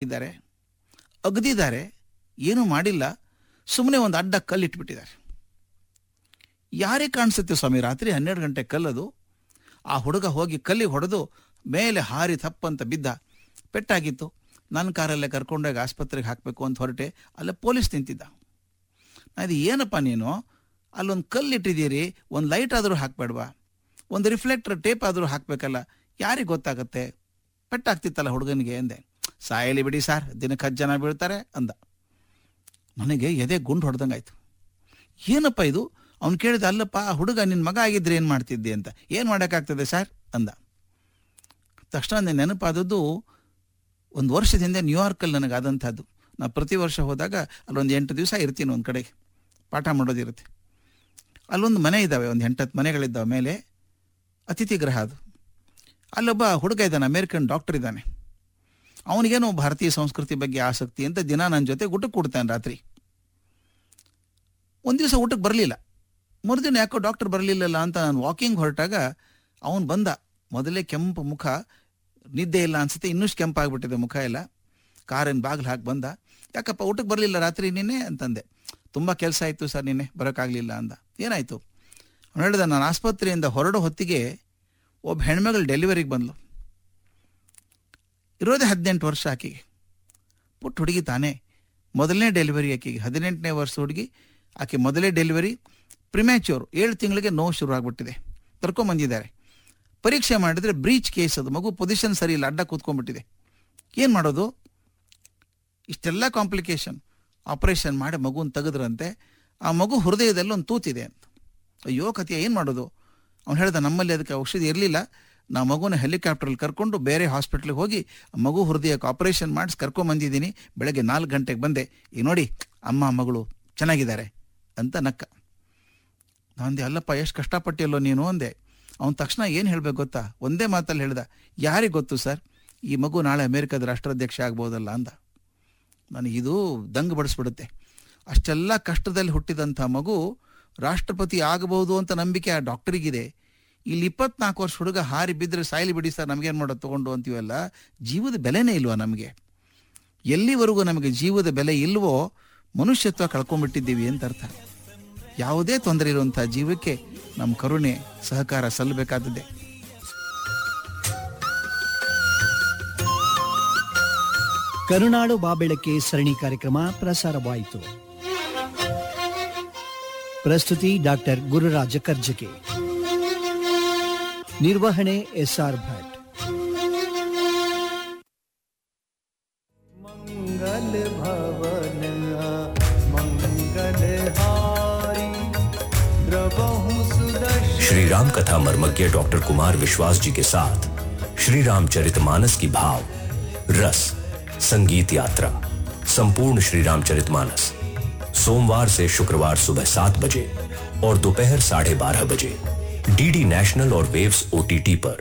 ಹಾಕಿದ್ದಾರೆ ಅಗದಿದ್ದಾರೆ ಏನೂ ಮಾಡಿಲ್ಲ ಸುಮ್ಮನೆ ಒಂದು ಅಡ್ಡ ಕಲ್ಲಿಟ್ಬಿಟ್ಟಿದ್ದಾರೆ ಯಾರೇ ಕಾಣಿಸುತ್ತೆ ಸ್ವಾಮಿ ರಾತ್ರಿ ಹನ್ನೆರಡು ಗಂಟೆ ಕಲ್ಲದು ಆ ಹುಡುಗ ಹೋಗಿ ಕಲ್ಲಿಗೆ ಹೊಡೆದು ಮೇಲೆ ಹಾರಿ ತಪ್ಪಂತ ಬಿದ್ದ ಪೆಟ್ಟಾಗಿತ್ತು ನನ್ನ ಕಾರಲ್ಲೇ ಕರ್ಕೊಂಡೋಗಿ ಆಸ್ಪತ್ರೆಗೆ ಹಾಕಬೇಕು ಅಂತ ಹೊರಟೆ ಅಲ್ಲೇ ಪೊಲೀಸ್ ನಿಂತಿದ್ದ ಅದು ಏನಪ್ಪ ನೀನು ಅಲ್ಲೊಂದು ಕಲ್ಲು ಇಟ್ಟಿದ್ದೀರಿ ಒಂದು ಲೈಟ್ ಆದರೂ ಹಾಕ್ಬೇಡ್ವಾ ಒಂದು ರಿಫ್ಲೆಕ್ಟರ್ ಟೇಪ್ ಆದರೂ ಹಾಕಬೇಕಲ್ಲ ಯಾರಿಗೆ ಗೊತ್ತಾಗುತ್ತೆ ಪೆಟ್ಟಾಗ್ತಿತ್ತಲ್ಲ ಹುಡುಗನಿಗೆ ಎಂದೆ ಸಾಯಲಿ ಬಿಡಿ ಸರ್ ದಿನಕ್ಕೆ ಹತ್ತು ಜನ ಬೀಳ್ತಾರೆ ಅಂದ ನನಗೆ ಎದೆ ಗುಂಡು ಹೊಡೆದಂಗಾಯ್ತು ಏನಪ್ಪ ಇದು ಅವ್ನು ಕೇಳಿದ ಅಲ್ಲಪ್ಪ ಆ ಹುಡುಗ ನಿನ್ನ ಮಗ ಆಗಿದ್ರೆ ಏನು ಮಾಡ್ತಿದ್ದೆ ಅಂತ ಏನು ಮಾಡೋಕ್ಕಾಗ್ತದೆ ಸರ್ ಅಂದ ತಕ್ಷಣ ನನಗೆ ನೆನಪಾದದ್ದು ಒಂದು ವರ್ಷದ ಹಿಂದೆ ನ್ಯೂಯಾರ್ಕಲ್ಲಿ ನನಗೆ ಆದಂಥದ್ದು ನಾ ಪ್ರತಿ ವರ್ಷ ಹೋದಾಗ ಅಲ್ಲೊಂದು ಎಂಟು ದಿವಸ ಇರ್ತೀನಿ ಒಂದು ಕಡೆಗೆ ಪಾಠ ಮಾಡೋದಿರುತ್ತೆ ಅಲ್ಲೊಂದು ಮನೆ ಇದ್ದಾವೆ ಒಂದು ಎಂಟತ್ತು ಮನೆಗಳಿದ್ದಾವೆ ಮೇಲೆ ಅತಿಥಿ ಗೃಹ ಅದು ಅಲ್ಲೊಬ್ಬ ಹುಡುಗ ಇದ್ದಾನೆ ಅಮೇರಿಕನ್ ಡಾಕ್ಟರ್ ಇದ್ದಾನೆ ಅವನಿಗೇನೋ ಭಾರತೀಯ ಸಂಸ್ಕೃತಿ ಬಗ್ಗೆ ಆಸಕ್ತಿ ಅಂತ ದಿನ ನನ್ನ ಜೊತೆ ಊಟಕ್ಕೆ ಕೊಡ್ತಾನೆ ರಾತ್ರಿ ಒಂದು ದಿವಸ ಊಟಕ್ಕೆ ಬರಲಿಲ್ಲ ಮರುದಿನ ಯಾಕೋ ಡಾಕ್ಟರ್ ಬರಲಿಲ್ಲಲ್ಲ ಅಂತ ನಾನು ವಾಕಿಂಗ್ ಹೊರಟಾಗ ಅವನು ಬಂದ ಮೊದಲೇ ಕೆಂಪು ಮುಖ ನಿದ್ದೆ ಇಲ್ಲ ಅನ್ಸುತ್ತೆ ಇನ್ನಷ್ಟು ಕೆಂಪಾಗ್ಬಿಟ್ಟಿದೆ ಮುಖ ಎಲ್ಲ ಕಾರಿನ ಬಾಗಿಲು ಹಾಕಿ ಬಂದ ಯಾಕಪ್ಪ ಊಟಕ್ಕೆ ಬರಲಿಲ್ಲ ರಾತ್ರಿ ನಿನ್ನೆ ಅಂತಂದೆ ತುಂಬ ಕೆಲಸ ಆಯಿತು ಸರ್ ನಿನ್ನೆ ಬರೋಕ್ಕಾಗಲಿಲ್ಲ ಅಂದ ಏನಾಯಿತು ಅವನು ಹೇಳಿದ ನಾನು ಆಸ್ಪತ್ರೆಯಿಂದ ಹೊರಡೋ ಹೊತ್ತಿಗೆ ಒಬ್ಬ ಹೆಣ್ಮಗಳು ಡೆಲಿವರಿಗೆ ಬಂದ್ಲು ಇರೋದೇ ಹದಿನೆಂಟು ವರ್ಷ ಆಕೆಗೆ ಪುಟ್ಟ ಹುಡುಗಿ ತಾನೇ ಮೊದಲನೇ ಡೆಲಿವರಿ ಆಕೆಗೆ ಹದಿನೆಂಟನೇ ವರ್ಷ ಹುಡುಗಿ ಆಕೆ ಮೊದಲೇ ಡೆಲಿವರಿ ಪ್ರಿಮ್ಯಾಚ್ಯೂರ್ ಏಳು ತಿಂಗಳಿಗೆ ನೋವು ಶುರು ಆಗ್ಬಿಟ್ಟಿದೆ ಕರ್ಕೊಂಬಂದಿದ್ದಾರೆ ಪರೀಕ್ಷೆ ಮಾಡಿದ್ರೆ ಬ್ರೀಚ್ ಕೇಸ್ ಅದು ಮಗು ಪೊಸಿಷನ್ ಸರಿ ಇಲ್ಲ ಅಡ್ಡ ಕೂತ್ಕೊಂಡ್ಬಿಟ್ಟಿದೆ ಏನು ಮಾಡೋದು ಇಷ್ಟೆಲ್ಲ ಕಾಂಪ್ಲಿಕೇಶನ್ ಆಪರೇಷನ್ ಮಾಡಿ ಮಗುನ ತೆಗೆದ್ರಂತೆ ಆ ಮಗು ಹೃದಯದಲ್ಲಿ ಒಂದು ತೂತಿದೆ ಅಂತ ಅಯ್ಯೋ ಕತಿಯ ಏನು ಮಾಡೋದು ಅವ್ನು ಹೇಳ್ದ ನಮ್ಮಲ್ಲಿ ಅದಕ್ಕೆ ಔಷಧಿ ಇರಲಿಲ್ಲ ನಾ ಮಗುನ ಹೆಲಿಕಾಪ್ಟ್ರಲ್ಲಿ ಕರ್ಕೊಂಡು ಬೇರೆ ಹಾಸ್ಪಿಟ್ಲಿಗೆ ಹೋಗಿ ಆ ಮಗು ಹೃದಯಕ್ಕೆ ಆಪರೇಷನ್ ಮಾಡಿಸಿ ಕರ್ಕೊಂಬಂದಿದ್ದೀನಿ ಬೆಳಗ್ಗೆ ನಾಲ್ಕು ಗಂಟೆಗೆ ಬಂದೆ ಈಗ ನೋಡಿ ಅಮ್ಮ ಮಗಳು ಚೆನ್ನಾಗಿದ್ದಾರೆ ಅಂತ ನಕ್ಕ ನಾಂದೆ ಅಲ್ಲಪ್ಪ ಎಷ್ಟು ಕಷ್ಟಪಟ್ಟಿಯಲ್ಲೋ ನೀನು ಅಂದೆ ಅವನ ತಕ್ಷಣ ಏನು ಹೇಳಬೇಕು ಗೊತ್ತಾ ಒಂದೇ ಮಾತಲ್ಲಿ ಹೇಳ್ದ ಯಾರಿಗೆ ಗೊತ್ತು ಸರ್ ಈ ಮಗು ನಾಳೆ ಅಮೇರಿಕದ ರಾಷ್ಟ್ರಾಧ್ಯಕ್ಷ ಆಗ್ಬೋದಲ್ಲ ಅಂದ ನನಗಿದು ದಂಗು ಬಡಿಸ್ಬಿಡುತ್ತೆ ಅಷ್ಟೆಲ್ಲ ಕಷ್ಟದಲ್ಲಿ ಹುಟ್ಟಿದಂಥ ಮಗು ರಾಷ್ಟ್ರಪತಿ ಆಗಬಹುದು ಅಂತ ನಂಬಿಕೆ ಆ ಡಾಕ್ಟರಿಗಿದೆ ಇಲ್ಲಿ ಇಪ್ಪತ್ನಾಲ್ಕು ವರ್ಷ ಹುಡುಗ ಹಾರಿ ಬಿದ್ದರೆ ಸಾಯಲಿ ಬಿಡಿ ಸರ್ ನಮಗೇನು ಮಾಡೋದು ತೊಗೊಂಡು ಅಂತೀವಲ್ಲ ಜೀವದ ಬೆಲೆನೇ ಇಲ್ವಾ ನಮಗೆ ಎಲ್ಲಿವರೆಗೂ ನಮಗೆ ಜೀವದ ಬೆಲೆ ಇಲ್ವೋ ಮನುಷ್ಯತ್ವ ಕಳ್ಕೊಂಡ್ಬಿಟ್ಟಿದ್ದೀವಿ ಅಂತ ಅರ್ಥ ಯಾವುದೇ ತೊಂದರೆ ಇರುವಂಥ ಜೀವಕ್ಕೆ ನಮ್ಮ ಕರುಣೆ ಸಹಕಾರ ಸಲ್ಲಬೇಕಾದದ್ದೇ ಕರುನಾಡು ಬಾಬೆಳಕೆ ಸರಣಿ ಕಾರ್ಯಕ್ರಮ ಪ್ರಸಾರವಾಯಿತು ಪ್ರಸ್ತುತಿ ಡಾಕ್ಟರ್ ಗುರುರಾಜ ಕರ್ಜಕೆ ನಿರ್ವಹಣೆ ಎಸ್ಆರ್ ಭಟ್ मंगल भवन मंगल हारी द्रवहु सुदर्शन श्री राम कथा मर्मज्ञ डॉक्टर कुमार विश्वास जी के साथ श्री रामचरितमानस की भाव रस संगीत यात्रा संपूर्ण श्री रामचरितमानस सोमवार से शुक्रवार सुबह सात बजे और दोपहर साढ़े बारह बजे डीडी नेशनल और वेव्स ओटीटी पर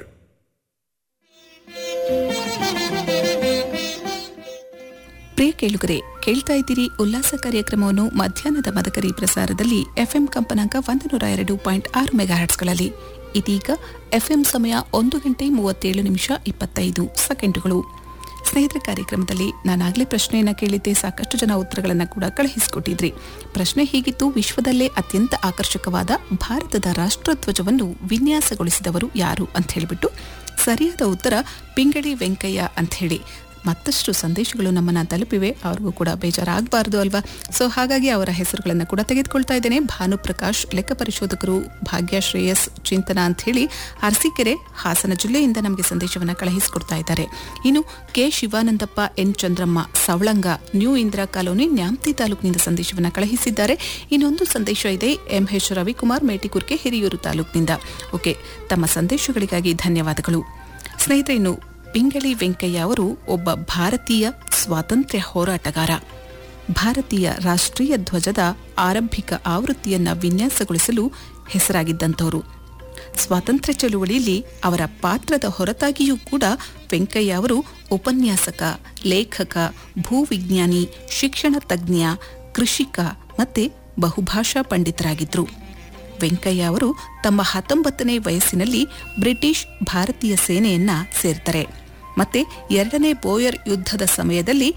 ಪ್ರಿಯ ಕೇಳುಗರೆ ಕೇಳ್ತಾ ಇದ್ದೀರಿ ಉಲ್ಲಾಸ ಕಾರ್ಯಕ್ರಮವನ್ನು ಮಧ್ಯಾಹ್ನದ ಮದಕರಿ ಪ್ರಸಾರದಲ್ಲಿ ಎಫ್ಎಂ ಕಂಪನಾಂಕ ಒಂದು ನೂರ ಎರಡು ಪಾಯಿಂಟ್ ಆರು ಮೆಗಾಹರ್ಟ್ಸ್ಗಳಲ್ಲಿ ಇದೀಗ ಎಫ್ಎಂ ಸಮಯ ಒಂದು ಗಂಟೆ ಮೂವತ್ತೇಳು ನಿಮಿಷ ಇಪ್ಪತ್ತೈದು ಸೆಕೆಂಡುಗಳು ಸ್ನೇಹಿತರ ಕಾರ್ಯಕ್ರಮದಲ್ಲಿ ನಾನಾಗಲೇ ಪ್ರಶ್ನೆಯನ್ನ ಕೇಳಿದ್ದೆ ಸಾಕಷ್ಟು ಜನ ಉತ್ತರಗಳನ್ನು ಕೂಡ ಕಳುಹಿಸಿಕೊಟ್ಟಿದ್ರಿ ಪ್ರಶ್ನೆ ಹೀಗಿತ್ತು ವಿಶ್ವದಲ್ಲೇ ಅತ್ಯಂತ ಆಕರ್ಷಕವಾದ ಭಾರತದ ರಾಷ್ಟ್ರಧ್ವಜವನ್ನು ವಿನ್ಯಾಸಗೊಳಿಸಿದವರು ಯಾರು ಅಂತ ಹೇಳಿಬಿಟ್ಟು ಸರಿಯಾದ ಉತ್ತರ ಪಿಂಗಳಿ ವೆಂಕಯ್ಯ ಅಂತ ಹೇಳಿ ಮತ್ತಷ್ಟು ಸಂದೇಶಗಳು ನಮ್ಮನ್ನ ತಲುಪಿವೆ ಅವ್ರಿಗೂ ಕೂಡ ಬೇಜಾರಾಗಬಾರ್ದು ಅಲ್ವಾ ಸೊ ಹಾಗಾಗಿ ಅವರ ಹೆಸರುಗಳನ್ನು ಕೂಡ ತೆಗೆದುಕೊಳ್ತಾ ಇದ್ದೇನೆ ಭಾನುಪ್ರಕಾಶ್ ಲೆಕ್ಕ ಪರಿಶೋಧಕರು ಭಾಗ್ಯ ಶ್ರೇಯಸ್ ಚಿಂತನ ಅಂತ ಹೇಳಿ ಅರಸೀಕೆರೆ ಹಾಸನ ಜಿಲ್ಲೆಯಿಂದ ನಮಗೆ ಸಂದೇಶವನ್ನು ಕಳುಹಿಸಿಕೊಡ್ತಾ ಇದ್ದಾರೆ ಇನ್ನು K Shivanandappa N Chandramma Savalanga new Indira colony Nyamathi ತಾಲೂಕಿನಿಂದ ಸಂದೇಶವನ್ನು ಕಳುಹಿಸಿದ್ದಾರೆ ಇನ್ನೊಂದು ಸಂದೇಶ ಇದೆ ಎಂ ಎಚ್ ರವಿಕುಮಾರ್ ಮೇಟಿಕುರ್ಕೆ ಹಿರಿಯೂರು ತಾಲೂಕಿನಿಂದ ಓಕೆ ತಮ್ಮ ಸಂದೇಶಗಳಿಗಾಗಿ ಧನ್ಯವಾದಗಳು ಸ್ನೇಹಿತರೆ ಇನ್ನು ಪಿಂಗಳಿ ವೆಂಕಯ್ಯ ಅವರು ಒಬ್ಬ ಭಾರತೀಯ ಸ್ವಾತಂತ್ರ್ಯ ಹೋರಾಟಗಾರ ಭಾರತೀಯ ರಾಷ್ಟ್ರೀಯ ಧ್ವಜದ ಆರಂಭಿಕ ಆವೃತ್ತಿಯನ್ನ ವಿನ್ಯಾಸಗೊಳಿಸಲು ಹೆಸರಾಗಿದ್ದಂಥವರು ಸ್ವಾತಂತ್ರ್ಯ ಚಳುವಳಿಯಲ್ಲಿ ಅವರ ಪಾತ್ರದ ಹೊರತಾಗಿಯೂ ಕೂಡ ವೆಂಕಯ್ಯ ಅವರು ಉಪನ್ಯಾಸಕ ಲೇಖಕ ಭೂವಿಜ್ಞಾನಿ ಶಿಕ್ಷಣ ತಜ್ಞ ಕೃಷಿಕ ಮತ್ತೆ ಬಹುಭಾಷಾ ಪಂಡಿತರಾಗಿದ್ದರು ವೆಂಕಯ್ಯ ಅವರು ತಮ್ಮ ಹತ್ತೊಂಬತ್ತನೇ ವಯಸ್ಸಿನಲ್ಲಿ ಬ್ರಿಟಿಷ್ ಭಾರತೀಯ ಸೇನೆಯನ್ನ ಸೇರ್ತಾರೆ ಮತ್ತೆ ಎರಡನೇ ಬೋಯರ್ ಯುದ್ಧದ ಸಮಯದಲ್ಲಿ